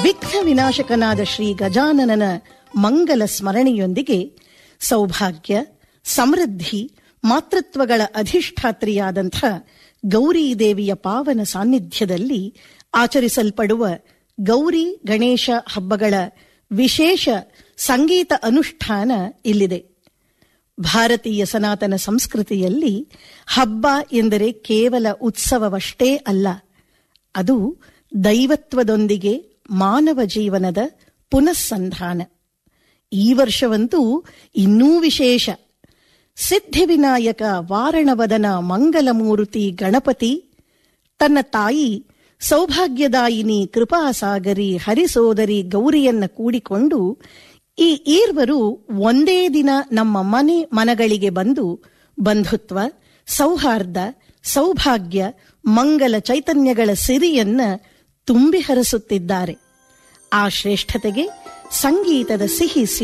ವಿಘ್ನ ವಿನಾಶಕನಾದ ಶ್ರೀ ಗಜಾನನನ ಮಂಗಲ ಸ್ಮರಣೆಯೊಂದಿಗೆ ಸೌಭಾಗ್ಯ ಸಮೃದ್ಧಿ ಮಾತೃತ್ವಗಳ ಅಧಿಷ್ಠಾತ್ರಿಯಾದಂಥ ಗೌರಿ ದೇವಿಯ ಪಾವನ ಸಾನ್ನಿಧ್ಯದಲ್ಲಿ ಆಚರಿಸಲ್ಪಡುವ ಗೌರಿ ಗಣೇಶ ಹಬ್ಬಗಳ ವಿಶೇಷ ಸಂಗೀತ ಅನುಷ್ಠಾನ ಇಲ್ಲಿದೆ ಭಾರತೀಯ ಸನಾತನ ಸಂಸ್ಕೃತಿಯಲ್ಲಿ ಹಬ್ಬ ಎಂದರೆ ಕೇವಲ ಉತ್ಸವವಷ್ಟೇ ಅಲ್ಲ ಅದು ದೈವತ್ವದೊಂದಿಗೆ ಮಾನವ ಜೀವನದ ಪುನಸ್ಸಂಧಾನ ಈ ವರ್ಷವಂತೂ ಇನ್ನೂ ವಿಶೇಷ ಸಿದ್ಧಿವಿನಾಯಕ ವಾರಣವದನ ಮಂಗಲಮೂರ್ತಿ ಗಣಪತಿ ತನ್ನ ತಾಯಿ ಸೌಭಾಗ್ಯದಾಯಿನಿ ಕೃಪಾಸಾಗರಿ ಹರಿಸೋದರಿ ಗೌರಿಯನ್ನ ಕೂಡಿಕೊಂಡು ಈ ಈರ್ವರು ಒಂದೇ ದಿನ ನಮ್ಮ ಮನೆ ಮನಗಳಿಗೆ ಬಂದು ಬಂಧುತ್ವ ಸೌಹಾರ್ದ ಸೌಭಾಗ್ಯ ಮಂಗಲ ಚೈತನ್ಯಗಳ ಸಿರಿಯನ್ನ ತುಂಬಿ ಹರಿಸುತ್ತಿದ್ದಾರೆ ಆ ಶ್ರೇಷ್ಠತೆಗೆ ಸಂಗೀತದ ಸಿಹಿ